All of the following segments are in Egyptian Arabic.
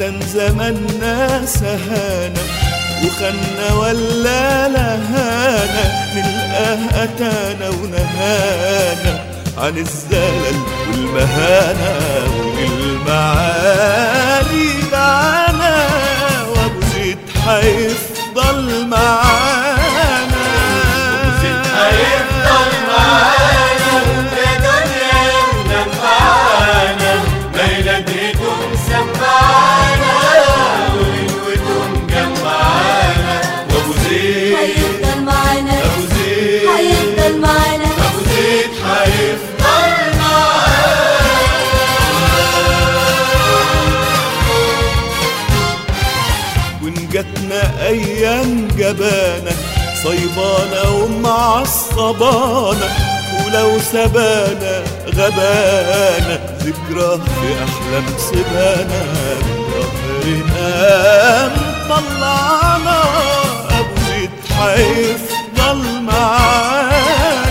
كان زماننا سهانا وخنا ولا لهانا نلقاه أتانا ونهانا عن الزلل والمهانة وللمعالي دعانا وابو زيد حيفضل معانا زيد هيفضل معانا يا دنيا منفعانا ميلادكم سمعانا وغنوتكم جمعانا وابو زيد هيفضل معانا ابو زيد هيفضل معانا ابو زيد هيفضل وإن جاتنا أيام جبانة صيبانة ومعصبانة ولو سبانا غبانة ذكرى في أحلام سبانة ظهرنا مطلعنا أبو زيد حيفضل معانا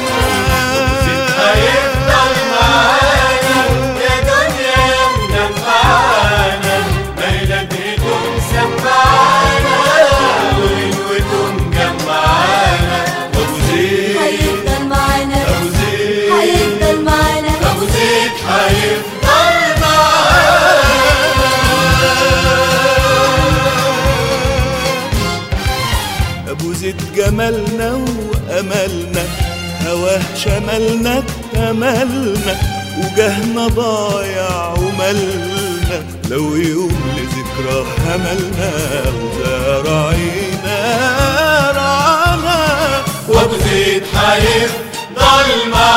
هيفضل معانا يا دنيا منفعانا ميلادكم سمعانا وغنوتكم جمعانا وابو زيد هيفضل معانا ابو زيد هيفضل معانا ابو زيد هيفضل ابو زيد جمالنا واملنا هواه شملنا اكتملنا وجهنا ضايع وملنا لو يوم لذكرى هملنا وزارعينا رعانا وابو زيد هيفضل معانا